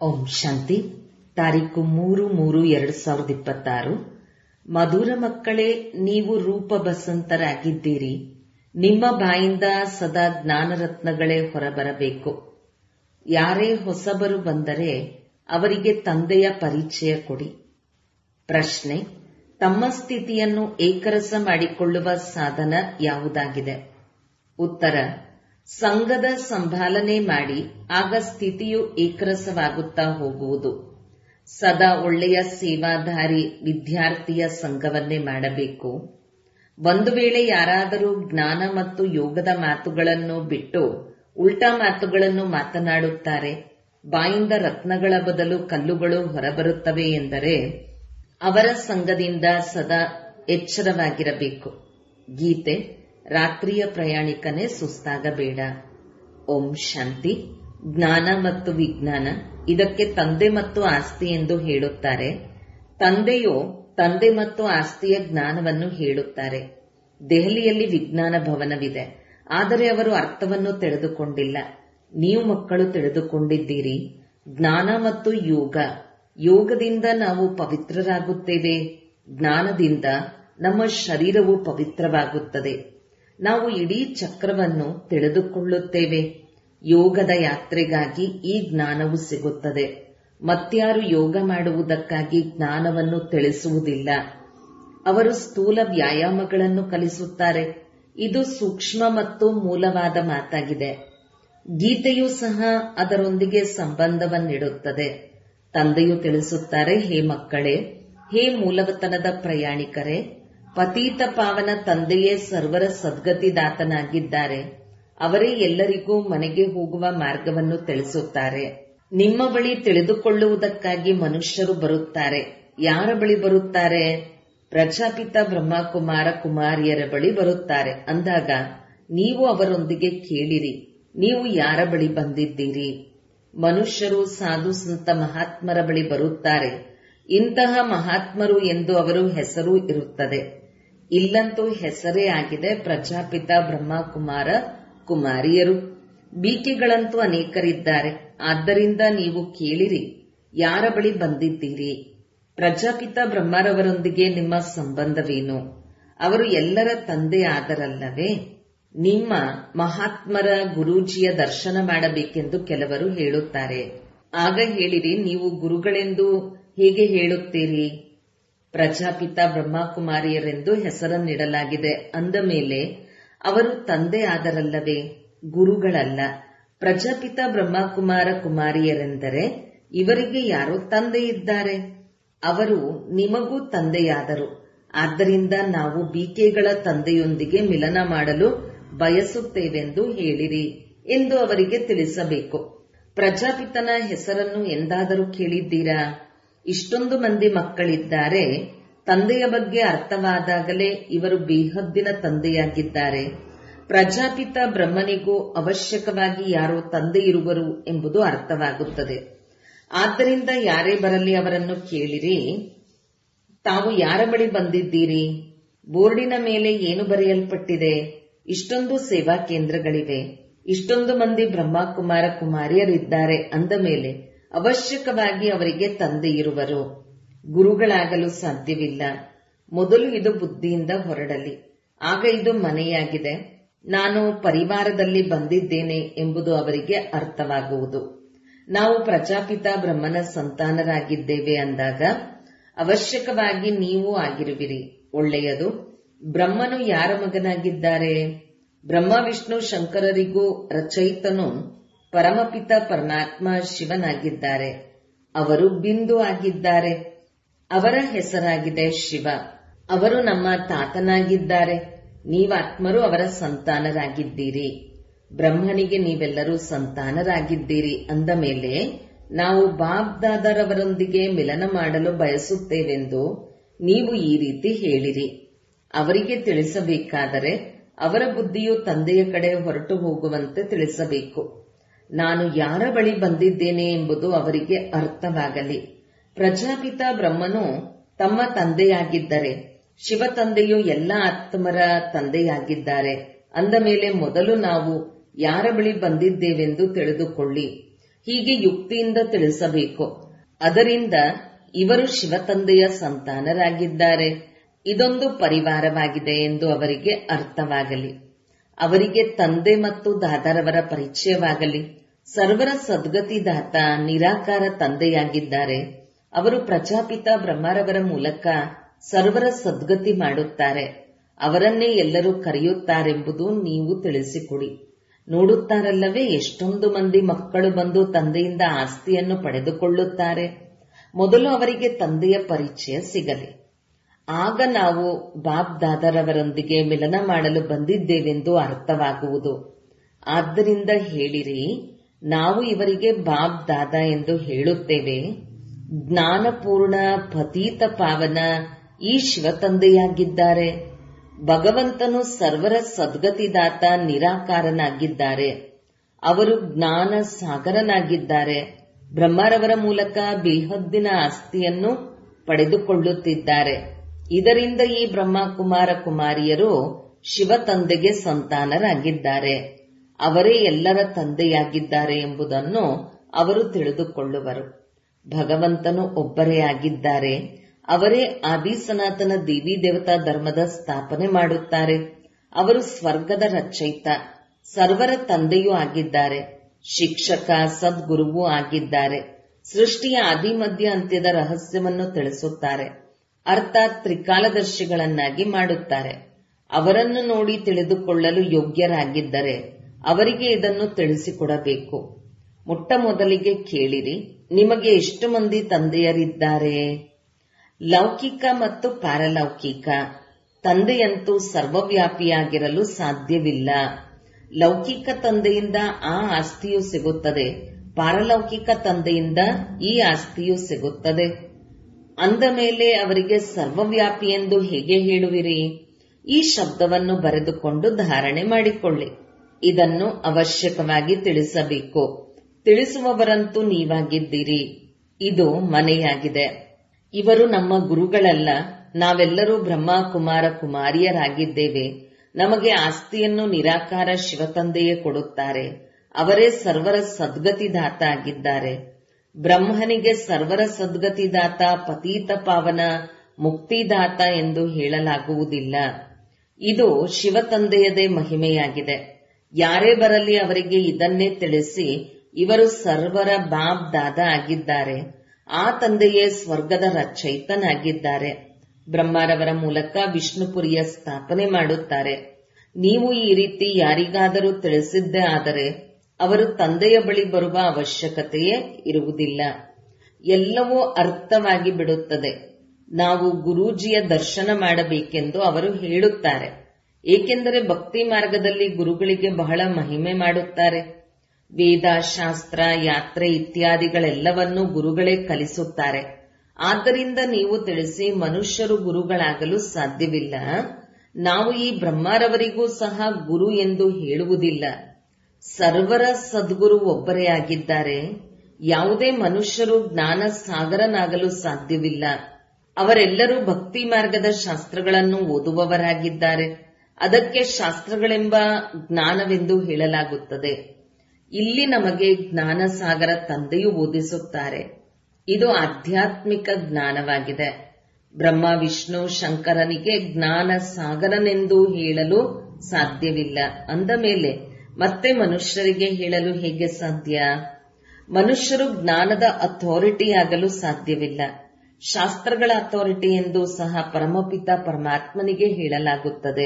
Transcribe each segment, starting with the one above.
ಓಂ ಶಾಂತಿ ತಾರೀಕು ಮೂರು ಮೂರು ಎರಡು ಸಾವಿರದ ಇಪ್ಪತ್ತಾರು ಮಧುರ ಮಕ್ಕಳೇ ನೀವು ರೂಪ ಬಸಂತರಾಗಿದ್ದೀರಿ ನಿಮ್ಮ ಬಾಯಿಂದ ಸದಾ ಜ್ಞಾನರತ್ನಗಳೇ ಹೊರಬರಬೇಕು ಯಾರೇ ಹೊಸಬರು ಬಂದರೆ ಅವರಿಗೆ ತಂದೆಯ ಪರಿಚಯ ಕೊಡಿ ಪ್ರಶ್ನೆ ತಮ್ಮ ಸ್ಥಿತಿಯನ್ನು ಏಕರಸ ಮಾಡಿಕೊಳ್ಳುವ ಸಾಧನ ಯಾವುದಾಗಿದೆ ಉತ್ತರ ಸಂಘದ ಸಂಭಾಲನೆ ಮಾಡಿ ಆಗ ಸ್ಥಿತಿಯು ಏಕರಸವಾಗುತ್ತಾ ಹೋಗುವುದು ಸದಾ ಒಳ್ಳೆಯ ಸೇವಾಧಾರಿ ವಿದ್ಯಾರ್ಥಿಯ ಸಂಘವನ್ನೇ ಮಾಡಬೇಕು ಒಂದು ವೇಳೆ ಯಾರಾದರೂ ಜ್ಞಾನ ಮತ್ತು ಯೋಗದ ಮಾತುಗಳನ್ನು ಬಿಟ್ಟು ಉಲ್ಟಾ ಮಾತುಗಳನ್ನು ಮಾತನಾಡುತ್ತಾರೆ ಬಾಯಿಂದ ರತ್ನಗಳ ಬದಲು ಕಲ್ಲುಗಳು ಹೊರಬರುತ್ತವೆ ಎಂದರೆ ಅವರ ಸಂಘದಿಂದ ಸದಾ ಎಚ್ಚರವಾಗಿರಬೇಕು ಗೀತೆ ರಾತ್ರಿಯ ಪ್ರಯಾಣಿಕನೇ ಸುಸ್ತಾಗಬೇಡ ಓಂ ಶಾಂತಿ ಜ್ಞಾನ ಮತ್ತು ವಿಜ್ಞಾನ ಇದಕ್ಕೆ ತಂದೆ ಮತ್ತು ಆಸ್ತಿ ಎಂದು ಹೇಳುತ್ತಾರೆ ತಂದೆಯು ತಂದೆ ಮತ್ತು ಆಸ್ತಿಯ ಜ್ಞಾನವನ್ನು ಹೇಳುತ್ತಾರೆ ದೆಹಲಿಯಲ್ಲಿ ವಿಜ್ಞಾನ ಭವನವಿದೆ ಆದರೆ ಅವರು ಅರ್ಥವನ್ನು ತಿಳಿದುಕೊಂಡಿಲ್ಲ ನೀವು ಮಕ್ಕಳು ತಿಳಿದುಕೊಂಡಿದ್ದೀರಿ ಜ್ಞಾನ ಮತ್ತು ಯೋಗ ಯೋಗದಿಂದ ನಾವು ಪವಿತ್ರರಾಗುತ್ತೇವೆ ಜ್ಞಾನದಿಂದ ನಮ್ಮ ಶರೀರವು ಪವಿತ್ರವಾಗುತ್ತದೆ ನಾವು ಇಡೀ ಚಕ್ರವನ್ನು ತಿಳಿದುಕೊಳ್ಳುತ್ತೇವೆ ಯೋಗದ ಯಾತ್ರೆಗಾಗಿ ಈ ಜ್ಞಾನವು ಸಿಗುತ್ತದೆ ಮತ್ಯಾರು ಯೋಗ ಮಾಡುವುದಕ್ಕಾಗಿ ಜ್ಞಾನವನ್ನು ತಿಳಿಸುವುದಿಲ್ಲ ಅವರು ಸ್ಥೂಲ ವ್ಯಾಯಾಮಗಳನ್ನು ಕಲಿಸುತ್ತಾರೆ ಇದು ಸೂಕ್ಷ್ಮ ಮತ್ತು ಮೂಲವಾದ ಮಾತಾಗಿದೆ ಗೀತೆಯೂ ಸಹ ಅದರೊಂದಿಗೆ ಸಂಬಂಧವನ್ನಿಡುತ್ತದೆ ತಂದೆಯು ತಿಳಿಸುತ್ತಾರೆ ಹೇ ಮಕ್ಕಳೇ ಹೇ ಮೂಲವತನದ ಪ್ರಯಾಣಿಕರೇ ಪತೀತ ಪಾವನ ತಂದೆಯೇ ಸರ್ವರ ಸದ್ಗತಿದಾತನಾಗಿದ್ದಾರೆ ಅವರೇ ಎಲ್ಲರಿಗೂ ಮನೆಗೆ ಹೋಗುವ ಮಾರ್ಗವನ್ನು ತಿಳಿಸುತ್ತಾರೆ ನಿಮ್ಮ ಬಳಿ ತಿಳಿದುಕೊಳ್ಳುವುದಕ್ಕಾಗಿ ಮನುಷ್ಯರು ಬರುತ್ತಾರೆ ಯಾರ ಬಳಿ ಬರುತ್ತಾರೆ ಪ್ರಜಾಪಿತ ಬ್ರಹ್ಮಕುಮಾರ ಕುಮಾರಿಯರ ಬಳಿ ಬರುತ್ತಾರೆ ಅಂದಾಗ ನೀವು ಅವರೊಂದಿಗೆ ಕೇಳಿರಿ ನೀವು ಯಾರ ಬಳಿ ಬಂದಿದ್ದೀರಿ ಮನುಷ್ಯರು ಸಾಧು ಸಂತ ಮಹಾತ್ಮರ ಬಳಿ ಬರುತ್ತಾರೆ ಇಂತಹ ಮಹಾತ್ಮರು ಎಂದು ಅವರು ಹೆಸರು ಇರುತ್ತದೆ ಇಲ್ಲಂತೂ ಹೆಸರೇ ಆಗಿದೆ ಪ್ರಜಾಪಿತ ಬ್ರಹ್ಮಕುಮಾರ ಕುಮಾರಿಯರು ಬೀಕಿಗಳಂತೂ ಅನೇಕರಿದ್ದಾರೆ ಆದ್ದರಿಂದ ನೀವು ಕೇಳಿರಿ ಯಾರ ಬಳಿ ಬಂದಿದ್ದೀರಿ ಪ್ರಜಾಪಿತ ಬ್ರಹ್ಮರವರೊಂದಿಗೆ ನಿಮ್ಮ ಸಂಬಂಧವೇನು ಅವರು ಎಲ್ಲರ ತಂದೆ ಆದರಲ್ಲವೇ ನಿಮ್ಮ ಮಹಾತ್ಮರ ಗುರೂಜಿಯ ದರ್ಶನ ಮಾಡಬೇಕೆಂದು ಕೆಲವರು ಹೇಳುತ್ತಾರೆ ಆಗ ಹೇಳಿರಿ ನೀವು ಗುರುಗಳೆಂದು ಹೇಗೆ ಹೇಳುತ್ತೀರಿ ಪ್ರಜಾಪಿತ ಬ್ರಹ್ಮಕುಮಾರಿಯರೆಂದು ಹೆಸರನ್ನಿಡಲಾಗಿದೆ ಅಂದ ಮೇಲೆ ಅವರು ತಂದೆ ಆದರಲ್ಲವೇ ಗುರುಗಳಲ್ಲ ಪ್ರಜಾಪಿತ ಬ್ರಹ್ಮಕುಮಾರ ಕುಮಾರಿಯರೆಂದರೆ ಇವರಿಗೆ ಯಾರೋ ತಂದೆ ಇದ್ದಾರೆ ಅವರು ನಿಮಗೂ ತಂದೆಯಾದರು ಆದ್ದರಿಂದ ನಾವು ಬಿಕೆಗಳ ತಂದೆಯೊಂದಿಗೆ ಮಿಲನ ಮಾಡಲು ಬಯಸುತ್ತೇವೆಂದು ಹೇಳಿರಿ ಎಂದು ಅವರಿಗೆ ತಿಳಿಸಬೇಕು ಪ್ರಜಾಪಿತನ ಹೆಸರನ್ನು ಎಂದಾದರೂ ಕೇಳಿದ್ದೀರಾ ಇಷ್ಟೊಂದು ಮಂದಿ ಮಕ್ಕಳಿದ್ದಾರೆ ತಂದೆಯ ಬಗ್ಗೆ ಅರ್ಥವಾದಾಗಲೇ ಇವರು ಬೇಹದ್ದಿನ ತಂದೆಯಾಗಿದ್ದಾರೆ ಪ್ರಜಾಪಿತ ಬ್ರಹ್ಮನಿಗೂ ಅವಶ್ಯಕವಾಗಿ ಯಾರೋ ತಂದೆ ಇರುವರು ಎಂಬುದು ಅರ್ಥವಾಗುತ್ತದೆ ಆದ್ದರಿಂದ ಯಾರೇ ಬರಲಿ ಅವರನ್ನು ಕೇಳಿರಿ ತಾವು ಯಾರ ಬಳಿ ಬಂದಿದ್ದೀರಿ ಬೋರ್ಡಿನ ಮೇಲೆ ಏನು ಬರೆಯಲ್ಪಟ್ಟಿದೆ ಇಷ್ಟೊಂದು ಸೇವಾ ಕೇಂದ್ರಗಳಿವೆ ಇಷ್ಟೊಂದು ಮಂದಿ ಬ್ರಹ್ಮಕುಮಾರ ಕುಮಾರಿಯರಿದ್ದಾರೆ ಅಂದ ಮೇಲೆ ಅವಶ್ಯಕವಾಗಿ ಅವರಿಗೆ ತಂದೆ ಇರುವರು ಗುರುಗಳಾಗಲು ಸಾಧ್ಯವಿಲ್ಲ ಮೊದಲು ಇದು ಬುದ್ಧಿಯಿಂದ ಹೊರಡಲಿ ಆಗ ಇದು ಮನೆಯಾಗಿದೆ ನಾನು ಪರಿವಾರದಲ್ಲಿ ಬಂದಿದ್ದೇನೆ ಎಂಬುದು ಅವರಿಗೆ ಅರ್ಥವಾಗುವುದು ನಾವು ಪ್ರಜಾಪಿತ ಬ್ರಹ್ಮನ ಸಂತಾನರಾಗಿದ್ದೇವೆ ಅಂದಾಗ ಅವಶ್ಯಕವಾಗಿ ನೀವು ಆಗಿರುವಿರಿ ಒಳ್ಳೆಯದು ಬ್ರಹ್ಮನು ಯಾರ ಮಗನಾಗಿದ್ದಾರೆ ಬ್ರಹ್ಮ ವಿಷ್ಣು ಶಂಕರರಿಗೂ ರಚಯಿತನು ಪರಮಪಿತ ಪರಮಾತ್ಮ ಶಿವನಾಗಿದ್ದಾರೆ ಅವರು ಬಿಂದು ಆಗಿದ್ದಾರೆ ಅವರ ಹೆಸರಾಗಿದೆ ಶಿವ ಅವರು ನಮ್ಮ ತಾತನಾಗಿದ್ದಾರೆ ನೀವಾತ್ಮರು ಅವರ ಸಂತಾನರಾಗಿದ್ದೀರಿ ಬ್ರಹ್ಮನಿಗೆ ನೀವೆಲ್ಲರೂ ಸಂತಾನರಾಗಿದ್ದೀರಿ ಅಂದ ಮೇಲೆ ನಾವು ಬಾಬ್ದಾದರವರೊಂದಿಗೆ ಮಿಲನ ಮಾಡಲು ಬಯಸುತ್ತೇವೆಂದು ನೀವು ಈ ರೀತಿ ಹೇಳಿರಿ ಅವರಿಗೆ ತಿಳಿಸಬೇಕಾದರೆ ಅವರ ಬುದ್ಧಿಯು ತಂದೆಯ ಕಡೆ ಹೊರಟು ಹೋಗುವಂತೆ ತಿಳಿಸಬೇಕು ನಾನು ಯಾರ ಬಳಿ ಬಂದಿದ್ದೇನೆ ಎಂಬುದು ಅವರಿಗೆ ಅರ್ಥವಾಗಲಿ ಪ್ರಜಾಪಿತ ಬ್ರಹ್ಮನು ತಮ್ಮ ತಂದೆಯಾಗಿದ್ದರೆ ಶಿವ ತಂದೆಯು ಎಲ್ಲ ಆತ್ಮರ ತಂದೆಯಾಗಿದ್ದಾರೆ ಅಂದ ಮೇಲೆ ಮೊದಲು ನಾವು ಯಾರ ಬಳಿ ಬಂದಿದ್ದೇವೆಂದು ತಿಳಿದುಕೊಳ್ಳಿ ಹೀಗೆ ಯುಕ್ತಿಯಿಂದ ತಿಳಿಸಬೇಕು ಅದರಿಂದ ಇವರು ಶಿವತಂದೆಯ ಸಂತಾನರಾಗಿದ್ದಾರೆ ಇದೊಂದು ಪರಿವಾರವಾಗಿದೆ ಎಂದು ಅವರಿಗೆ ಅರ್ಥವಾಗಲಿ ಅವರಿಗೆ ತಂದೆ ಮತ್ತು ದಾದಾರವರ ಪರಿಚಯವಾಗಲಿ ಸರ್ವರ ಸದ್ಗತಿದಾತ ನಿರಾಕಾರ ತಂದೆಯಾಗಿದ್ದಾರೆ ಅವರು ಪ್ರಜಾಪಿತ ಬ್ರಹ್ಮರವರ ಮೂಲಕ ಸರ್ವರ ಸದ್ಗತಿ ಮಾಡುತ್ತಾರೆ ಅವರನ್ನೇ ಎಲ್ಲರೂ ಕರೆಯುತ್ತಾರೆಂಬುದು ನೀವು ತಿಳಿಸಿಕೊಡಿ ನೋಡುತ್ತಾರಲ್ಲವೇ ಎಷ್ಟೊಂದು ಮಂದಿ ಮಕ್ಕಳು ಬಂದು ತಂದೆಯಿಂದ ಆಸ್ತಿಯನ್ನು ಪಡೆದುಕೊಳ್ಳುತ್ತಾರೆ ಮೊದಲು ಅವರಿಗೆ ತಂದೆಯ ಪರಿಚಯ ಸಿಗಲಿ ಆಗ ನಾವು ಬಾಬ್ ದಾದರವರೊಂದಿಗೆ ಮಿಲನ ಮಾಡಲು ಬಂದಿದ್ದೇವೆಂದು ಅರ್ಥವಾಗುವುದು ಆದ್ದರಿಂದ ಹೇಳಿರಿ ನಾವು ಇವರಿಗೆ ಬಾಬ್ ದಾದಾ ಎಂದು ಹೇಳುತ್ತೇವೆ ಜ್ಞಾನಪೂರ್ಣ ಪತೀತ ಪಾವನ ಈ ಶಿವತಂದೆಯಾಗಿದ್ದಾರೆ ಭಗವಂತನು ಸರ್ವರ ಸದ್ಗತಿದಾತ ನಿರಾಕಾರನಾಗಿದ್ದಾರೆ ಅವರು ಜ್ಞಾನ ಸಾಗರನಾಗಿದ್ದಾರೆ ಬ್ರಹ್ಮರವರ ಮೂಲಕ ಬೇಹದ್ದಿನ ಆಸ್ತಿಯನ್ನು ಪಡೆದುಕೊಳ್ಳುತ್ತಿದ್ದಾರೆ ಇದರಿಂದ ಈ ಬ್ರಹ್ಮ ಕುಮಾರ ಕುಮಾರಿಯರು ಶಿವ ತಂದೆಗೆ ಸಂತಾನರಾಗಿದ್ದಾರೆ ಅವರೇ ಎಲ್ಲರ ತಂದೆಯಾಗಿದ್ದಾರೆ ಎಂಬುದನ್ನು ಅವರು ತಿಳಿದುಕೊಳ್ಳುವರು ಭಗವಂತನು ಒಬ್ಬರೇ ಆಗಿದ್ದಾರೆ ಅವರೇ ಆದಿ ಸನಾತನ ದೇವಿ ದೇವತಾ ಧರ್ಮದ ಸ್ಥಾಪನೆ ಮಾಡುತ್ತಾರೆ ಅವರು ಸ್ವರ್ಗದ ರಚಯಿತ ಸರ್ವರ ತಂದೆಯೂ ಆಗಿದ್ದಾರೆ ಶಿಕ್ಷಕ ಸದ್ಗುರುವೂ ಆಗಿದ್ದಾರೆ ಸೃಷ್ಟಿಯ ಆದಿ ಮಧ್ಯ ಅಂತ್ಯದ ರಹಸ್ಯವನ್ನು ತಿಳಿಸುತ್ತಾರೆ ಅರ್ಥಾತ್ ತ್ರಿಕಾಲದರ್ಶಿಗಳನ್ನಾಗಿ ಮಾಡುತ್ತಾರೆ ಅವರನ್ನು ನೋಡಿ ತಿಳಿದುಕೊಳ್ಳಲು ಯೋಗ್ಯರಾಗಿದ್ದರೆ ಅವರಿಗೆ ಇದನ್ನು ತಿಳಿಸಿಕೊಡಬೇಕು ಮೊಟ್ಟ ಮೊದಲಿಗೆ ಕೇಳಿರಿ ನಿಮಗೆ ಎಷ್ಟು ಮಂದಿ ತಂದೆಯರಿದ್ದಾರೆ ಲೌಕಿಕ ಮತ್ತು ಪ್ಯಾರಲೌಕಿಕ ತಂದೆಯಂತೂ ಸರ್ವವ್ಯಾಪಿಯಾಗಿರಲು ಸಾಧ್ಯವಿಲ್ಲ ಲೌಕಿಕ ತಂದೆಯಿಂದ ಆ ಆಸ್ತಿಯು ಸಿಗುತ್ತದೆ ಪಾರಲೌಕಿಕ ತಂದೆಯಿಂದ ಈ ಆಸ್ತಿಯು ಸಿಗುತ್ತದೆ ಅಂದ ಮೇಲೆ ಅವರಿಗೆ ಸರ್ವವ್ಯಾಪಿ ಎಂದು ಹೇಗೆ ಹೇಳುವಿರಿ ಈ ಶಬ್ದವನ್ನು ಬರೆದುಕೊಂಡು ಧಾರಣೆ ಮಾಡಿಕೊಳ್ಳಿ ಇದನ್ನು ಅವಶ್ಯಕವಾಗಿ ತಿಳಿಸಬೇಕು ತಿಳಿಸುವವರಂತೂ ನೀವಾಗಿದ್ದೀರಿ ಇದು ಮನೆಯಾಗಿದೆ ಇವರು ನಮ್ಮ ಗುರುಗಳಲ್ಲ ನಾವೆಲ್ಲರೂ ಬ್ರಹ್ಮ ಕುಮಾರ ಕುಮಾರಿಯರಾಗಿದ್ದೇವೆ ನಮಗೆ ಆಸ್ತಿಯನ್ನು ನಿರಾಕಾರ ಶಿವತಂದೆಯೇ ಕೊಡುತ್ತಾರೆ ಅವರೇ ಸರ್ವರ ಸದ್ಗತಿದಾತ ಆಗಿದ್ದಾರೆ ಬ್ರಹ್ಮನಿಗೆ ಸರ್ವರ ಸದ್ಗತಿದಾತ ಪತೀತ ಪಾವನ ಮುಕ್ತಿದಾತ ಎಂದು ಹೇಳಲಾಗುವುದಿಲ್ಲ ಇದು ಶಿವತಂದೆಯದೇ ಮಹಿಮೆಯಾಗಿದೆ ಯಾರೇ ಬರಲಿ ಅವರಿಗೆ ಇದನ್ನೇ ತಿಳಿಸಿ ಇವರು ಸರ್ವರ ಬಾಬ್ ದಾದ ಆಗಿದ್ದಾರೆ ಆ ತಂದೆಯೇ ಸ್ವರ್ಗದ ರಚಯಿತನಾಗಿದ್ದಾರೆ ಬ್ರಹ್ಮರವರ ಮೂಲಕ ವಿಷ್ಣುಪುರಿಯ ಸ್ಥಾಪನೆ ಮಾಡುತ್ತಾರೆ ನೀವು ಈ ರೀತಿ ಯಾರಿಗಾದರೂ ತಿಳಿಸಿದ್ದೇ ಆದರೆ ಅವರು ತಂದೆಯ ಬಳಿ ಬರುವ ಅವಶ್ಯಕತೆಯೇ ಇರುವುದಿಲ್ಲ ಎಲ್ಲವೂ ಅರ್ಥವಾಗಿ ಬಿಡುತ್ತದೆ ನಾವು ಗುರೂಜಿಯ ದರ್ಶನ ಮಾಡಬೇಕೆಂದು ಅವರು ಹೇಳುತ್ತಾರೆ ಏಕೆಂದರೆ ಭಕ್ತಿ ಮಾರ್ಗದಲ್ಲಿ ಗುರುಗಳಿಗೆ ಬಹಳ ಮಹಿಮೆ ಮಾಡುತ್ತಾರೆ ವೇದ ಶಾಸ್ತ್ರ ಯಾತ್ರೆ ಇತ್ಯಾದಿಗಳೆಲ್ಲವನ್ನೂ ಗುರುಗಳೇ ಕಲಿಸುತ್ತಾರೆ ಆದ್ದರಿಂದ ನೀವು ತಿಳಿಸಿ ಮನುಷ್ಯರು ಗುರುಗಳಾಗಲು ಸಾಧ್ಯವಿಲ್ಲ ನಾವು ಈ ಬ್ರಹ್ಮರವರಿಗೂ ಸಹ ಗುರು ಎಂದು ಹೇಳುವುದಿಲ್ಲ ಸರ್ವರ ಸದ್ಗುರು ಒಬ್ಬರೇ ಆಗಿದ್ದಾರೆ ಯಾವುದೇ ಮನುಷ್ಯರು ಜ್ಞಾನ ಸಾಗರನಾಗಲು ಸಾಧ್ಯವಿಲ್ಲ ಅವರೆಲ್ಲರೂ ಭಕ್ತಿ ಮಾರ್ಗದ ಶಾಸ್ತ್ರಗಳನ್ನು ಓದುವವರಾಗಿದ್ದಾರೆ ಅದಕ್ಕೆ ಶಾಸ್ತ್ರಗಳೆಂಬ ಜ್ಞಾನವೆಂದು ಹೇಳಲಾಗುತ್ತದೆ ಇಲ್ಲಿ ನಮಗೆ ಜ್ಞಾನ ಸಾಗರ ತಂದೆಯು ಓದಿಸುತ್ತಾರೆ ಇದು ಆಧ್ಯಾತ್ಮಿಕ ಜ್ಞಾನವಾಗಿದೆ ಬ್ರಹ್ಮ ವಿಷ್ಣು ಶಂಕರನಿಗೆ ಜ್ಞಾನ ಸಾಗರನೆಂದು ಹೇಳಲು ಸಾಧ್ಯವಿಲ್ಲ ಅಂದ ಮೇಲೆ ಮತ್ತೆ ಮನುಷ್ಯರಿಗೆ ಹೇಳಲು ಹೇಗೆ ಸಾಧ್ಯ ಮನುಷ್ಯರು ಜ್ಞಾನದ ಅಥಾರಿಟಿ ಆಗಲು ಸಾಧ್ಯವಿಲ್ಲ ಶಾಸ್ತ್ರಗಳ ಅಥಾರಿಟಿ ಎಂದು ಸಹ ಪರಮಪಿತ ಪರಮಾತ್ಮನಿಗೆ ಹೇಳಲಾಗುತ್ತದೆ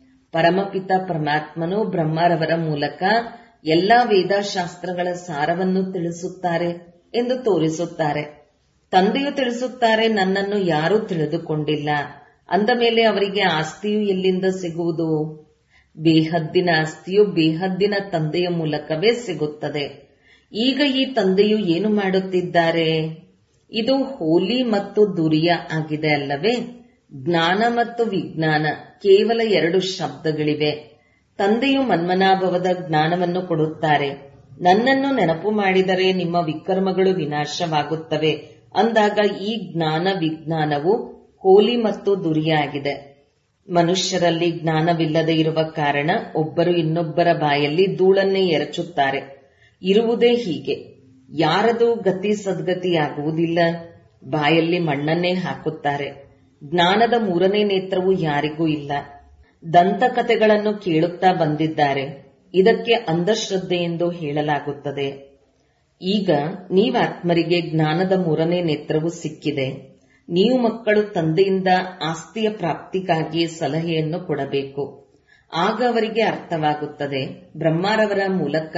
ಪರಮಪಿತ ಪರಮಾತ್ಮನು ಬ್ರಹ್ಮರವರ ಮೂಲಕ ಎಲ್ಲಾ ವೇದಶಾಸ್ತ್ರಗಳ ಸಾರವನ್ನು ತಿಳಿಸುತ್ತಾರೆ ಎಂದು ತೋರಿಸುತ್ತಾರೆ ತಂದೆಯು ತಿಳಿಸುತ್ತಾರೆ ನನ್ನನ್ನು ಯಾರೂ ತಿಳಿದುಕೊಂಡಿಲ್ಲ ಅಂದ ಮೇಲೆ ಅವರಿಗೆ ಆಸ್ತಿಯು ಎಲ್ಲಿಂದ ಸಿಗುವುದು ಬೇಹದ್ದಿನ ಆಸ್ತಿಯು ಬೇಹದ್ದಿನ ತಂದೆಯ ಮೂಲಕವೇ ಸಿಗುತ್ತದೆ ಈಗ ಈ ತಂದೆಯು ಏನು ಮಾಡುತ್ತಿದ್ದಾರೆ ಇದು ಹೋಲಿ ಮತ್ತು ದುರಿಯ ಆಗಿದೆ ಅಲ್ಲವೇ ಜ್ಞಾನ ಮತ್ತು ವಿಜ್ಞಾನ ಕೇವಲ ಎರಡು ಶಬ್ದಗಳಿವೆ ತಂದೆಯು ಮನ್ಮನಾಭವದ ಜ್ಞಾನವನ್ನು ಕೊಡುತ್ತಾರೆ ನನ್ನನ್ನು ನೆನಪು ಮಾಡಿದರೆ ನಿಮ್ಮ ವಿಕರ್ಮಗಳು ವಿನಾಶವಾಗುತ್ತವೆ ಅಂದಾಗ ಈ ಜ್ಞಾನ ವಿಜ್ಞಾನವು ಹೋಲಿ ಮತ್ತು ದುರಿಯ ಆಗಿದೆ ಮನುಷ್ಯರಲ್ಲಿ ಜ್ಞಾನವಿಲ್ಲದೆ ಇರುವ ಕಾರಣ ಒಬ್ಬರು ಇನ್ನೊಬ್ಬರ ಬಾಯಲ್ಲಿ ಧೂಳನ್ನೇ ಎರಚುತ್ತಾರೆ ಇರುವುದೇ ಹೀಗೆ ಯಾರದು ಗತಿ ಸದ್ಗತಿಯಾಗುವುದಿಲ್ಲ ಬಾಯಲ್ಲಿ ಮಣ್ಣನ್ನೇ ಹಾಕುತ್ತಾರೆ ಜ್ಞಾನದ ಮೂರನೇ ನೇತ್ರವು ಯಾರಿಗೂ ಇಲ್ಲ ದಂತಕಥೆಗಳನ್ನು ಕೇಳುತ್ತಾ ಬಂದಿದ್ದಾರೆ ಇದಕ್ಕೆ ಅಂಧಶ್ರದ್ಧೆ ಎಂದು ಹೇಳಲಾಗುತ್ತದೆ ಈಗ ನೀವಾತ್ಮರಿಗೆ ಜ್ಞಾನದ ಮೂರನೇ ನೇತ್ರವು ಸಿಕ್ಕಿದೆ ನೀವು ಮಕ್ಕಳು ತಂದೆಯಿಂದ ಆಸ್ತಿಯ ಪ್ರಾಪ್ತಿಗಾಗಿ ಸಲಹೆಯನ್ನು ಕೊಡಬೇಕು ಆಗ ಅವರಿಗೆ ಅರ್ಥವಾಗುತ್ತದೆ ಬ್ರಹ್ಮಾರವರ ಮೂಲಕ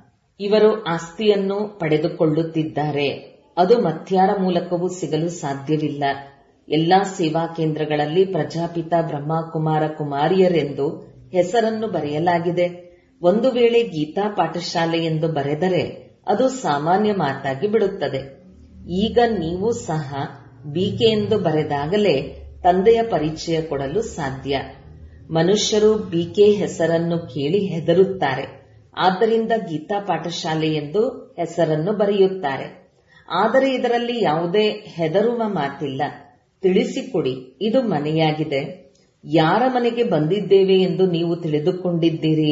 ಇವರು ಆಸ್ತಿಯನ್ನು ಪಡೆದುಕೊಳ್ಳುತ್ತಿದ್ದಾರೆ ಅದು ಮತ್ಯಾರ ಮೂಲಕವೂ ಸಿಗಲು ಸಾಧ್ಯವಿಲ್ಲ ಎಲ್ಲಾ ಸೇವಾ ಕೇಂದ್ರಗಳಲ್ಲಿ ಪ್ರಜಾಪಿತ ಬ್ರಹ್ಮಕುಮಾರ ಕುಮಾರಿಯರೆಂದು ಹೆಸರನ್ನು ಬರೆಯಲಾಗಿದೆ ಒಂದು ವೇಳೆ ಗೀತಾ ಪಾಠಶಾಲೆ ಎಂದು ಬರೆದರೆ ಅದು ಸಾಮಾನ್ಯ ಮಾತಾಗಿ ಬಿಡುತ್ತದೆ ಈಗ ನೀವು ಸಹ ಬಿಕೆ ಎಂದು ಬರೆದಾಗಲೇ ತಂದೆಯ ಪರಿಚಯ ಕೊಡಲು ಸಾಧ್ಯ ಮನುಷ್ಯರು ಬಿಕೆ ಹೆಸರನ್ನು ಕೇಳಿ ಹೆದರುತ್ತಾರೆ ಆದ್ದರಿಂದ ಗೀತಾ ಪಾಠಶಾಲೆ ಎಂದು ಹೆಸರನ್ನು ಬರೆಯುತ್ತಾರೆ ಆದರೆ ಇದರಲ್ಲಿ ಯಾವುದೇ ಹೆದರುವ ಮಾತಿಲ್ಲ ತಿಳಿಸಿಕೊಡಿ ಇದು ಮನೆಯಾಗಿದೆ ಯಾರ ಮನೆಗೆ ಬಂದಿದ್ದೇವೆ ಎಂದು ನೀವು ತಿಳಿದುಕೊಂಡಿದ್ದೀರಿ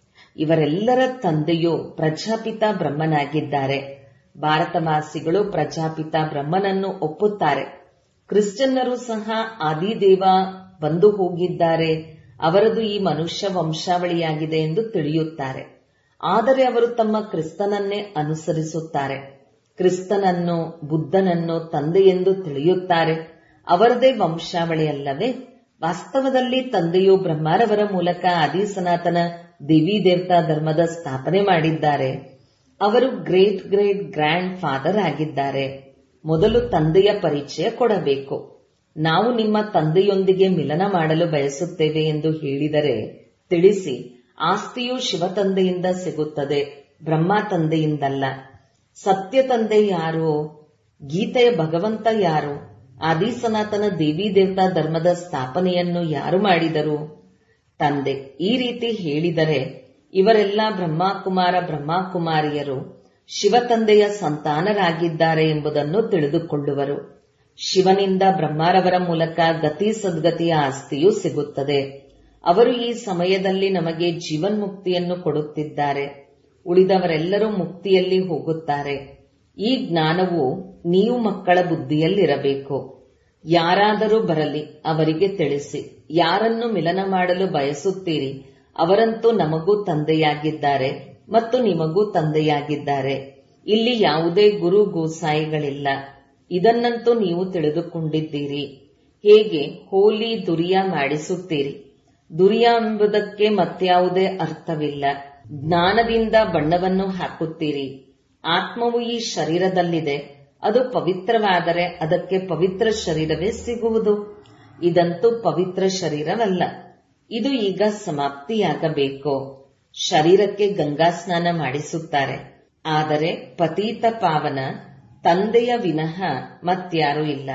ಇವರೆಲ್ಲರ ತಂದೆಯು ಪ್ರಜಾಪಿತ ಬ್ರಹ್ಮನಾಗಿದ್ದಾರೆ ಭಾರತವಾಸಿಗಳು ಪ್ರಜಾಪಿತ ಬ್ರಹ್ಮನನ್ನು ಒಪ್ಪುತ್ತಾರೆ ಕ್ರಿಶ್ಚಿಯನ್ನರು ಸಹ ಆದಿದೇವ ಬಂದು ಹೋಗಿದ್ದಾರೆ ಅವರದು ಈ ಮನುಷ್ಯ ವಂಶಾವಳಿಯಾಗಿದೆ ಎಂದು ತಿಳಿಯುತ್ತಾರೆ ಆದರೆ ಅವರು ತಮ್ಮ ಕ್ರಿಸ್ತನನ್ನೇ ಅನುಸರಿಸುತ್ತಾರೆ ಕ್ರಿಸ್ತನನ್ನು ಬುದ್ಧನನ್ನು ತಂದೆಯೆಂದು ತಿಳಿಯುತ್ತಾರೆ ಅವರದೇ ವಂಶಾವಳಿಯಲ್ಲವೇ ವಾಸ್ತವದಲ್ಲಿ ತಂದೆಯು ಬ್ರಹ್ಮಾರವರ ಮೂಲಕ ಆದಿ ಸನಾತನ ದೇವಿ ದೇವತಾ ಧರ್ಮದ ಸ್ಥಾಪನೆ ಮಾಡಿದ್ದಾರೆ ಅವರು ಗ್ರೇಟ್ ಗ್ರೇಟ್ ಗ್ರ್ಯಾಂಡ್ ಫಾದರ್ ಆಗಿದ್ದಾರೆ ಮೊದಲು ತಂದೆಯ ಪರಿಚಯ ಕೊಡಬೇಕು ನಾವು ನಿಮ್ಮ ತಂದೆಯೊಂದಿಗೆ ಮಿಲನ ಮಾಡಲು ಬಯಸುತ್ತೇವೆ ಎಂದು ಹೇಳಿದರೆ ತಿಳಿಸಿ ಆಸ್ತಿಯು ಶಿವ ತಂದೆಯಿಂದ ಸಿಗುತ್ತದೆ ಬ್ರಹ್ಮ ತಂದೆಯಿಂದಲ್ಲ ಸತ್ಯ ತಂದೆ ಯಾರು ಗೀತೆಯ ಭಗವಂತ ಯಾರು ಆದಿ ಸನಾತನ ದೇವಿ ದೇವತಾ ಧರ್ಮದ ಸ್ಥಾಪನೆಯನ್ನು ಯಾರು ಮಾಡಿದರು ತಂದೆ ಈ ರೀತಿ ಹೇಳಿದರೆ ಇವರೆಲ್ಲ ಬ್ರಹ್ಮಕುಮಾರ ಬ್ರಹ್ಮಕುಮಾರಿಯರು ಶಿವತಂದೆಯ ಸಂತಾನರಾಗಿದ್ದಾರೆ ಎಂಬುದನ್ನು ತಿಳಿದುಕೊಳ್ಳುವರು ಶಿವನಿಂದ ಬ್ರಹ್ಮಾರವರ ಮೂಲಕ ಗತಿ ಸದ್ಗತಿಯ ಆಸ್ತಿಯೂ ಸಿಗುತ್ತದೆ ಅವರು ಈ ಸಮಯದಲ್ಲಿ ನಮಗೆ ಜೀವನ್ಮುಕ್ತಿಯನ್ನು ಕೊಡುತ್ತಿದ್ದಾರೆ ಉಳಿದವರೆಲ್ಲರೂ ಮುಕ್ತಿಯಲ್ಲಿ ಹೋಗುತ್ತಾರೆ ಈ ಜ್ಞಾನವು ನೀವು ಮಕ್ಕಳ ಬುದ್ಧಿಯಲ್ಲಿರಬೇಕು ಯಾರಾದರೂ ಬರಲಿ ಅವರಿಗೆ ತಿಳಿಸಿ ಯಾರನ್ನು ಮಿಲನ ಮಾಡಲು ಬಯಸುತ್ತೀರಿ ಅವರಂತೂ ನಮಗೂ ತಂದೆಯಾಗಿದ್ದಾರೆ ಮತ್ತು ನಿಮಗೂ ತಂದೆಯಾಗಿದ್ದಾರೆ ಇಲ್ಲಿ ಯಾವುದೇ ಗುರು ಗೋಸಾಯಿಗಳಿಲ್ಲ ಇದನ್ನಂತೂ ನೀವು ತಿಳಿದುಕೊಂಡಿದ್ದೀರಿ ಹೇಗೆ ಹೋಲಿ ದುರಿಯ ಮಾಡಿಸುತ್ತೀರಿ ದುರಿಯ ಎಂಬುದಕ್ಕೆ ಮತ್ಯಾವುದೇ ಅರ್ಥವಿಲ್ಲ ಜ್ಞಾನದಿಂದ ಬಣ್ಣವನ್ನು ಹಾಕುತ್ತೀರಿ ಆತ್ಮವು ಈ ಶರೀರದಲ್ಲಿದೆ ಅದು ಪವಿತ್ರವಾದರೆ ಅದಕ್ಕೆ ಪವಿತ್ರ ಶರೀರವೇ ಸಿಗುವುದು ಇದಂತೂ ಪವಿತ್ರ ಶರೀರವಲ್ಲ ಇದು ಈಗ ಸಮಾಪ್ತಿಯಾಗಬೇಕು ಶರೀರಕ್ಕೆ ಗಂಗಾ ಸ್ನಾನ ಮಾಡಿಸುತ್ತಾರೆ ಆದರೆ ಪತೀತ ಪಾವನ ತಂದೆಯ ವಿನಃ ಮತ್ಯಾರೂ ಇಲ್ಲ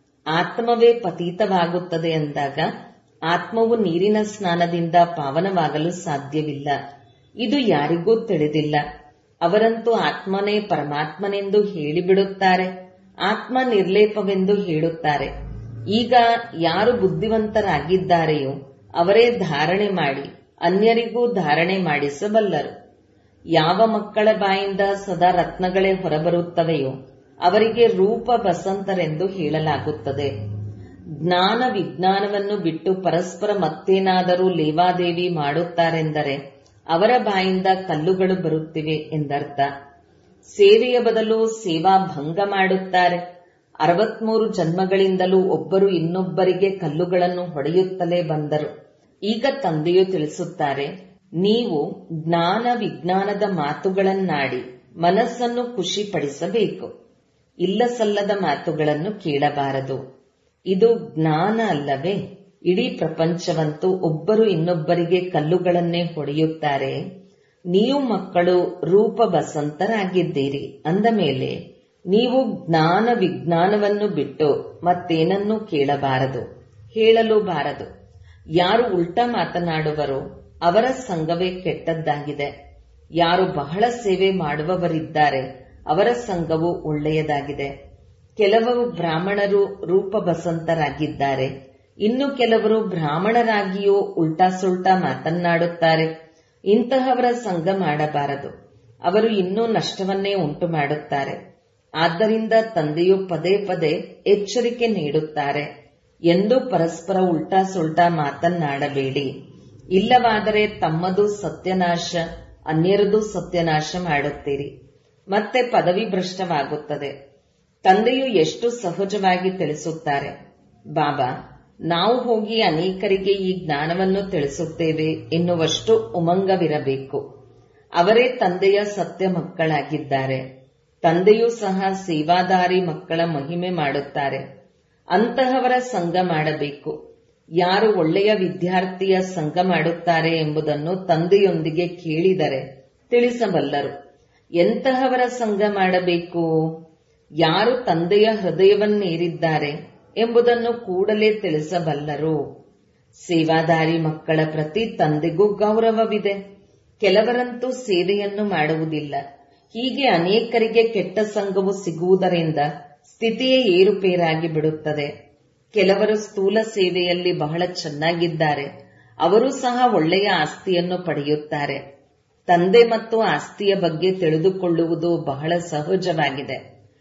ಆತ್ಮವೇ ಪತೀತವಾಗುತ್ತದೆ ಎಂದಾಗ ಆತ್ಮವು ನೀರಿನ ಸ್ನಾನದಿಂದ ಪಾವನವಾಗಲು ಸಾಧ್ಯವಿಲ್ಲ ಇದು ಯಾರಿಗೂ ತಿಳಿದಿಲ್ಲ ಅವರಂತೂ ಆತ್ಮನೇ ಪರಮಾತ್ಮನೆಂದು ಹೇಳಿಬಿಡುತ್ತಾರೆ ಆತ್ಮ ನಿರ್ಲೇಪವೆಂದು ಹೇಳುತ್ತಾರೆ ಈಗ ಯಾರು ಬುದ್ಧಿವಂತರಾಗಿದ್ದಾರೆಯೋ ಅವರೇ ಧಾರಣೆ ಮಾಡಿ ಅನ್ಯರಿಗೂ ಧಾರಣೆ ಮಾಡಿಸಬಲ್ಲರು ಯಾವ ಮಕ್ಕಳ ಬಾಯಿಂದ ಸದಾ ರತ್ನಗಳೇ ಹೊರಬರುತ್ತವೆಯೋ ಅವರಿಗೆ ರೂಪ ಬಸಂತರೆಂದು ಹೇಳಲಾಗುತ್ತದೆ ಜ್ಞಾನ ವಿಜ್ಞಾನವನ್ನು ಬಿಟ್ಟು ಪರಸ್ಪರ ಮತ್ತೇನಾದರೂ ಲೇವಾದೇವಿ ಮಾಡುತ್ತಾರೆಂದರೆ ಅವರ ಬಾಯಿಂದ ಕಲ್ಲುಗಳು ಬರುತ್ತಿವೆ ಎಂದರ್ಥ ಸೇವೆಯ ಬದಲು ಸೇವಾ ಭಂಗ ಮಾಡುತ್ತಾರೆ ಅರವತ್ಮೂರು ಜನ್ಮಗಳಿಂದಲೂ ಒಬ್ಬರು ಇನ್ನೊಬ್ಬರಿಗೆ ಕಲ್ಲುಗಳನ್ನು ಹೊಡೆಯುತ್ತಲೇ ಬಂದರು ಈಗ ತಂದೆಯು ತಿಳಿಸುತ್ತಾರೆ ನೀವು ಜ್ಞಾನ ವಿಜ್ಞಾನದ ಮಾತುಗಳನ್ನಾಡಿ ಮನಸ್ಸನ್ನು ಖುಷಿಪಡಿಸಬೇಕು ಇಲ್ಲ ಸಲ್ಲದ ಮಾತುಗಳನ್ನು ಕೇಳಬಾರದು ಇದು ಜ್ಞಾನ ಅಲ್ಲವೇ ಇಡೀ ಪ್ರಪಂಚವಂತೂ ಒಬ್ಬರು ಇನ್ನೊಬ್ಬರಿಗೆ ಕಲ್ಲುಗಳನ್ನೇ ಹೊಡೆಯುತ್ತಾರೆ ನೀವು ಮಕ್ಕಳು ರೂಪ ಬಸಂತರಾಗಿದ್ದೀರಿ ಅಂದ ಮೇಲೆ ನೀವು ಜ್ಞಾನ ವಿಜ್ಞಾನವನ್ನು ಬಿಟ್ಟು ಮತ್ತೇನನ್ನೂ ಕೇಳಬಾರದು ಹೇಳಲು ಬಾರದು ಯಾರು ಉಲ್ಟಾ ಮಾತನಾಡುವರೋ ಅವರ ಸಂಘವೇ ಕೆಟ್ಟದ್ದಾಗಿದೆ ಯಾರು ಬಹಳ ಸೇವೆ ಮಾಡುವವರಿದ್ದಾರೆ ಅವರ ಸಂಘವು ಒಳ್ಳೆಯದಾಗಿದೆ ಕೆಲವರು ಬ್ರಾಹ್ಮಣರು ರೂಪ ಬಸಂತರಾಗಿದ್ದಾರೆ ಇನ್ನು ಕೆಲವರು ಬ್ರಾಹ್ಮಣರಾಗಿಯೂ ಉಲ್ಟಾ ಸುಲ್ಟಾ ಮಾತನ್ನಾಡುತ್ತಾರೆ ಇಂತಹವರ ಸಂಘ ಮಾಡಬಾರದು ಅವರು ಇನ್ನೂ ನಷ್ಟವನ್ನೇ ಉಂಟು ಮಾಡುತ್ತಾರೆ ಆದ್ದರಿಂದ ತಂದೆಯು ಪದೇ ಪದೇ ಎಚ್ಚರಿಕೆ ನೀಡುತ್ತಾರೆ ಎಂದು ಪರಸ್ಪರ ಉಲ್ಟಾ ಸುಲ್ಟಾ ಮಾತನ್ನಾಡಬೇಡಿ ಇಲ್ಲವಾದರೆ ತಮ್ಮದು ಸತ್ಯನಾಶ ಅನ್ಯರದು ಸತ್ಯನಾಶ ಮಾಡುತ್ತೀರಿ ಮತ್ತೆ ಪದವಿ ಭ್ರಷ್ಟವಾಗುತ್ತದೆ ತಂದೆಯು ಎಷ್ಟು ಸಹಜವಾಗಿ ತಿಳಿಸುತ್ತಾರೆ ಬಾಬಾ ನಾವು ಹೋಗಿ ಅನೇಕರಿಗೆ ಈ ಜ್ಞಾನವನ್ನು ತಿಳಿಸುತ್ತೇವೆ ಎನ್ನುವಷ್ಟು ಉಮಂಗವಿರಬೇಕು ಅವರೇ ತಂದೆಯ ಸತ್ಯ ಮಕ್ಕಳಾಗಿದ್ದಾರೆ ತಂದೆಯೂ ಸಹ ಸೇವಾದಾರಿ ಮಕ್ಕಳ ಮಹಿಮೆ ಮಾಡುತ್ತಾರೆ ಅಂತಹವರ ಸಂಘ ಮಾಡಬೇಕು ಯಾರು ಒಳ್ಳೆಯ ವಿದ್ಯಾರ್ಥಿಯ ಸಂಘ ಮಾಡುತ್ತಾರೆ ಎಂಬುದನ್ನು ತಂದೆಯೊಂದಿಗೆ ಕೇಳಿದರೆ ತಿಳಿಸಬಲ್ಲರು ಎಂತಹವರ ಸಂಘ ಮಾಡಬೇಕು ಯಾರು ತಂದೆಯ ಹೃದಯವನ್ನೇರಿದ್ದಾರೆ ಎಂಬುದನ್ನು ಕೂಡಲೇ ತಿಳಿಸಬಲ್ಲರು ಸೇವಾದಾರಿ ಮಕ್ಕಳ ಪ್ರತಿ ತಂದೆಗೂ ಗೌರವವಿದೆ ಕೆಲವರಂತೂ ಸೇವೆಯನ್ನು ಮಾಡುವುದಿಲ್ಲ ಹೀಗೆ ಅನೇಕರಿಗೆ ಕೆಟ್ಟ ಸಂಘವು ಸಿಗುವುದರಿಂದ ಸ್ಥಿತಿಯೇ ಏರುಪೇರಾಗಿ ಬಿಡುತ್ತದೆ ಕೆಲವರು ಸ್ಥೂಲ ಸೇವೆಯಲ್ಲಿ ಬಹಳ ಚೆನ್ನಾಗಿದ್ದಾರೆ ಅವರು ಸಹ ಒಳ್ಳೆಯ ಆಸ್ತಿಯನ್ನು ಪಡೆಯುತ್ತಾರೆ ತಂದೆ ಮತ್ತು ಆಸ್ತಿಯ ಬಗ್ಗೆ ತಿಳಿದುಕೊಳ್ಳುವುದು ಬಹಳ ಸಹಜವಾಗಿದೆ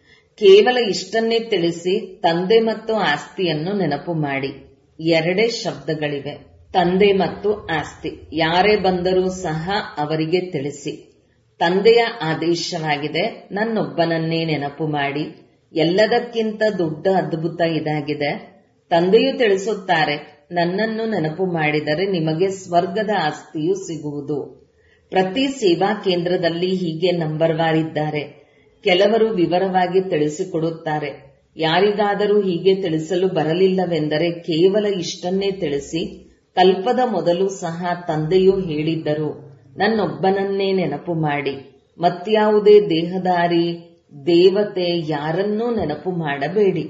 ಕೇವಲ ಇಷ್ಟನ್ನೇ ತಿಳಿಸಿ ತಂದೆ ಮತ್ತು ಆಸ್ತಿಯನ್ನು ನೆನಪು ಮಾಡಿ ಎರಡೇ ಶಬ್ದಗಳಿವೆ ತಂದೆ ಮತ್ತು ಆಸ್ತಿ ಯಾರೇ ಬಂದರೂ ಸಹ ಅವರಿಗೆ ತಿಳಿಸಿ ತಂದೆಯ ಆದೇಶವಾಗಿದೆ ನನ್ನೊಬ್ಬನನ್ನೇ ನೆನಪು ಮಾಡಿ ಎಲ್ಲದಕ್ಕಿಂತ ದೊಡ್ಡ ಅದ್ಭುತ ಇದಾಗಿದೆ ತಂದೆಯು ತಿಳಿಸುತ್ತಾರೆ ನನ್ನನ್ನು ನೆನಪು ಮಾಡಿದರೆ ನಿಮಗೆ ಸ್ವರ್ಗದ ಆಸ್ತಿಯು ಸಿಗುವುದು ಪ್ರತಿ ಸೇವಾ ಕೇಂದ್ರದಲ್ಲಿ ಹೀಗೆ ನಂಬರ್ ವಾರ್ ಇದ್ದಾರೆ ಕೆಲವರು ವಿವರವಾಗಿ ತಿಳಿಸಿಕೊಡುತ್ತಾರೆ ಯಾರಿಗಾದರೂ ಹೀಗೆ ತಿಳಿಸಲು ಬರಲಿಲ್ಲವೆಂದರೆ ಕೇವಲ ಇಷ್ಟನ್ನೇ ತಿಳಿಸಿ ಕಲ್ಪದ ಮೊದಲು ಸಹ ತಂದೆಯೂ ಹೇಳಿದ್ದರು ನನ್ನೊಬ್ಬನನ್ನೇ ನೆನಪು ಮಾಡಿ ಮತ್ಯಾವುದೇ ದೇಹದಾರಿ ದೇವತೆ ಯಾರನ್ನೂ ನೆನಪು ಮಾಡಬೇಡಿ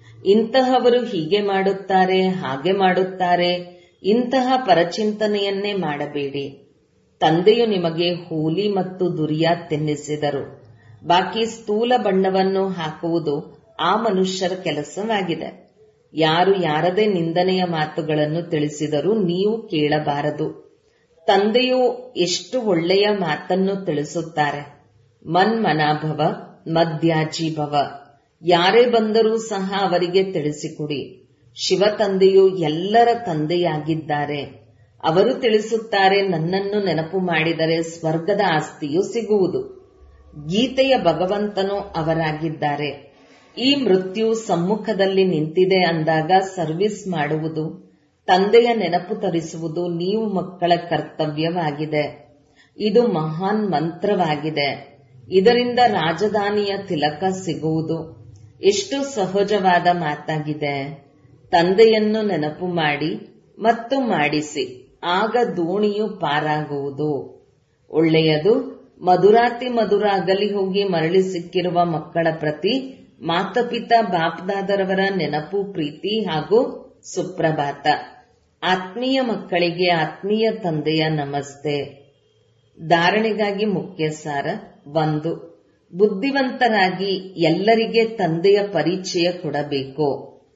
ಇಂತಹವರು ಹೀಗೆ ಮಾಡುತ್ತಾರೆ ಹಾಗೆ ಮಾಡುತ್ತಾರೆ ಇಂತಹ ಪರಚಿಂತನೆಯನ್ನೇ ಮಾಡಬೇಡಿ ತಂದೆಯು ನಿಮಗೆ ಹೋಲಿ ಮತ್ತು ದುರಿಯಾ ತಿನ್ನಿಸಿದರು ಬಾಕಿ ಸ್ಥೂಲ ಬಣ್ಣವನ್ನು ಹಾಕುವುದು ಆ ಮನುಷ್ಯರ ಕೆಲಸವಾಗಿದೆ ಯಾರು ಯಾರದೇ ನಿಂದನೆಯ ಮಾತುಗಳನ್ನು ತಿಳಿಸಿದರೂ ನೀವು ಕೇಳಬಾರದು ತಂದೆಯು ಎಷ್ಟು ಒಳ್ಳೆಯ ಮಾತನ್ನು ತಿಳಿಸುತ್ತಾರೆ ಮನ್ಮನಾಭವ ಮದ್ಯಾಜಿ ಭವ ಯಾರೇ ಬಂದರೂ ಸಹ ಅವರಿಗೆ ತಿಳಿಸಿಕೊಡಿ ಶಿವ ತಂದೆಯು ಎಲ್ಲರ ತಂದೆಯಾಗಿದ್ದಾರೆ ಅವರು ತಿಳಿಸುತ್ತಾರೆ ನನ್ನನ್ನು ನೆನಪು ಮಾಡಿದರೆ ಸ್ವರ್ಗದ ಆಸ್ತಿಯು ಸಿಗುವುದು ಗೀತೆಯ ಭಗವಂತನು ಅವರಾಗಿದ್ದಾರೆ ಈ ಮೃತ್ಯು ಸಮ್ಮುಖದಲ್ಲಿ ನಿಂತಿದೆ ಅಂದಾಗ ಸರ್ವಿಸ್ ಮಾಡುವುದು ತಂದೆಯ ನೆನಪು ತರಿಸುವುದು ನೀವು ಮಕ್ಕಳ ಕರ್ತವ್ಯವಾಗಿದೆ ಇದು ಮಹಾನ್ ಮಂತ್ರವಾಗಿದೆ ಇದರಿಂದ ರಾಜಧಾನಿಯ ತಿಲಕ ಸಿಗುವುದು ಎಷ್ಟು ಸಹಜವಾದ ಮಾತಾಗಿದೆ ತಂದೆಯನ್ನು ನೆನಪು ಮಾಡಿ ಮತ್ತು ಮಾಡಿಸಿ ಆಗ ದೋಣಿಯು ಪಾರಾಗುವುದು ಒಳ್ಳೆಯದು ಮಧುರಾತಿ ಮಧುರ ಅಗಲಿ ಹೋಗಿ ಮರಳಿ ಸಿಕ್ಕಿರುವ ಮಕ್ಕಳ ಪ್ರತಿ ಮಾತಪಿತಾ ಬಾಪ್ದಾದರವರ ನೆನಪು ಪ್ರೀತಿ ಹಾಗೂ ಸುಪ್ರಭಾತ ಆತ್ಮೀಯ ಮಕ್ಕಳಿಗೆ ಆತ್ಮೀಯ ತಂದೆಯ ನಮಸ್ತೆ ಧಾರಣೆಗಾಗಿ ಮುಖ್ಯ ಸಾರ ಒಂದು ಬುದ್ಧಿವಂತರಾಗಿ ಎಲ್ಲರಿಗೆ ತಂದೆಯ ಪರಿಚಯ ಕೊಡಬೇಕು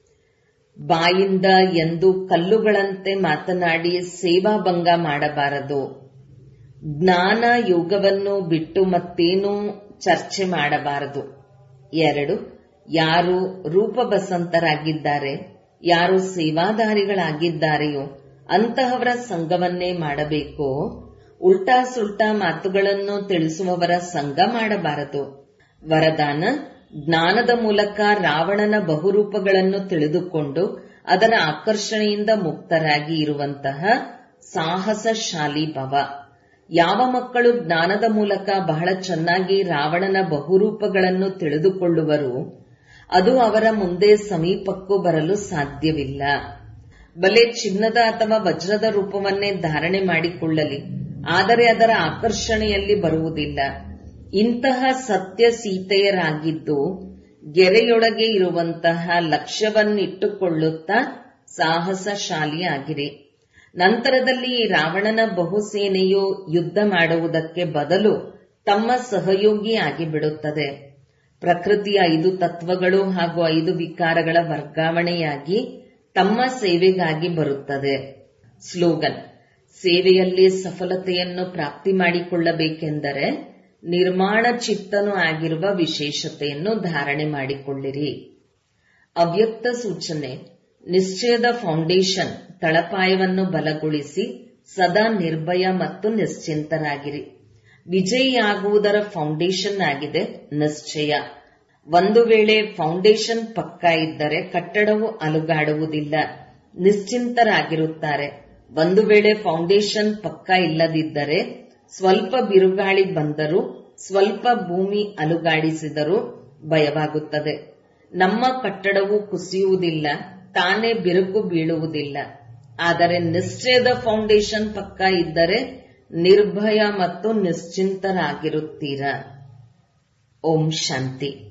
ಬಾಯಿಂದ ಎಂದು ಕಲ್ಲುಗಳಂತೆ ಮಾತನಾಡಿ ಸೇವಾಭಂಗ ಮಾಡಬಾರದು ಜ್ಞಾನ ಯೋಗವನ್ನು ಬಿಟ್ಟು ಮತ್ತೇನೂ ಚರ್ಚೆ ಮಾಡಬಾರದು ಎರಡು ಯಾರು ರೂಪಬಸಂತರಾಗಿದ್ದಾರೆ ಯಾರು ಸೇವಾದಾರಿಗಳಾಗಿದ್ದಾರೆಯೋ ಅಂತಹವರ ಸಂಘವನ್ನೇ ಮಾಡಬೇಕು ಉಲ್ಟಾ ಸುಲ್ಟಾ ಮಾತುಗಳನ್ನು ತಿಳಿಸುವವರ ಸಂಘ ಮಾಡಬಾರದು ವರದಾನ ಜ್ಞಾನದ ಮೂಲಕ ರಾವಣನ ಬಹುರೂಪಗಳನ್ನು ತಿಳಿದುಕೊಂಡು ಅದರ ಆಕರ್ಷಣೆಯಿಂದ ಮುಕ್ತರಾಗಿ ಇರುವಂತಹ ಸಾಹಸಶಾಲಿ ಭವ ಯಾವ ಮಕ್ಕಳು ಜ್ಞಾನದ ಮೂಲಕ ಬಹಳ ಚೆನ್ನಾಗಿ ರಾವಣನ ಬಹುರೂಪಗಳನ್ನು ತಿಳಿದುಕೊಳ್ಳುವರು ಅದು ಅವರ ಮುಂದೆ ಸಮೀಪಕ್ಕೂ ಬರಲು ಸಾಧ್ಯವಿಲ್ಲ ಬಲೆ ಚಿನ್ನದ ಅಥವಾ ವಜ್ರದ ರೂಪವನ್ನೇ ಧಾರಣೆ ಮಾಡಿಕೊಳ್ಳಲಿ ಆದರೆ ಅದರ ಆಕರ್ಷಣೆಯಲ್ಲಿ ಬರುವುದಿಲ್ಲ ಇಂತಹ ಸತ್ಯ ಸೀತೆಯರಾಗಿದ್ದು ಗೆರೆಯೊಳಗೆ ಇರುವಂತಹ ಲಕ್ಷ್ಯವನ್ನಿಟ್ಟುಕೊಳ್ಳುತ್ತಾ ಸಾಹಸಶಾಲಿಯಾಗಿರಿ ನಂತರದಲ್ಲಿ ಈ ರಾವಣನ ಬಹುಸೇನೆಯು ಯುದ್ಧ ಮಾಡುವುದಕ್ಕೆ ಬದಲು ತಮ್ಮ ಸಹಯೋಗಿ ಆಗಿಬಿಡುತ್ತದೆ ಪ್ರಕೃತಿಯ ಐದು ತತ್ವಗಳು ಹಾಗೂ ಐದು ವಿಕಾರಗಳ ವರ್ಗಾವಣೆಯಾಗಿ ತಮ್ಮ ಸೇವೆಗಾಗಿ ಬರುತ್ತದೆ ಸ್ಲೋಗನ್ ಸೇವೆಯಲ್ಲಿ ಸಫಲತೆಯನ್ನು ಪ್ರಾಪ್ತಿ ಮಾಡಿಕೊಳ್ಳಬೇಕೆಂದರೆ ನಿರ್ಮಾಣ ಚಿತ್ತನೂ ಆಗಿರುವ ವಿಶೇಷತೆಯನ್ನು ಧಾರಣೆ ಮಾಡಿಕೊಳ್ಳಿರಿ ಅವ್ಯಕ್ತ ಸೂಚನೆ ನಿಶ್ಚಯದ ಫೌಂಡೇಶನ್ ತಳಪಾಯವನ್ನು ಬಲಗೊಳಿಸಿ ಸದಾ ನಿರ್ಭಯ ಮತ್ತು ನಿಶ್ಚಿಂತರಾಗಿರಿ ವಿಜಯಿಯಾಗುವುದರ ಫೌಂಡೇಶನ್ ಆಗಿದೆ ನಿಶ್ಚಯ ಒಂದು ವೇಳೆ ಫೌಂಡೇಶನ್ ಪಕ್ಕಾ ಇದ್ದರೆ ಕಟ್ಟಡವು ಅಲುಗಾಡುವುದಿಲ್ಲ ನಿಶ್ಚಿಂತರಾಗಿರುತ್ತಾರೆ ಒಂದು ವೇಳೆ ಫೌಂಡೇಶನ್ ಪಕ್ಕಾ ಇಲ್ಲದಿದ್ದರೆ ಸ್ವಲ್ಪ ಬಿರುಗಾಳಿ ಬಂದರೂ ಸ್ವಲ್ಪ ಭೂಮಿ ಅಲುಗಾಡಿಸಿದರೂ ಭಯವಾಗುತ್ತದೆ ನಮ್ಮ ಕಟ್ಟಡವು ಕುಸಿಯುವುದಿಲ್ಲ ತಾನೇ ಬಿರುಕು ಬೀಳುವುದಿಲ್ಲ ಆದರೆ ನಿಶ್ಚಯದ ಫೌಂಡೇಶನ್ ಪಕ್ಕಾ ಇದ್ದರೆ ನಿರ್ಭಯ ಮತ್ತು ನಿಶ್ಚಿಂತರಾಗಿರುತ್ತೀರಾ ಓಂ ಶಾಂತಿ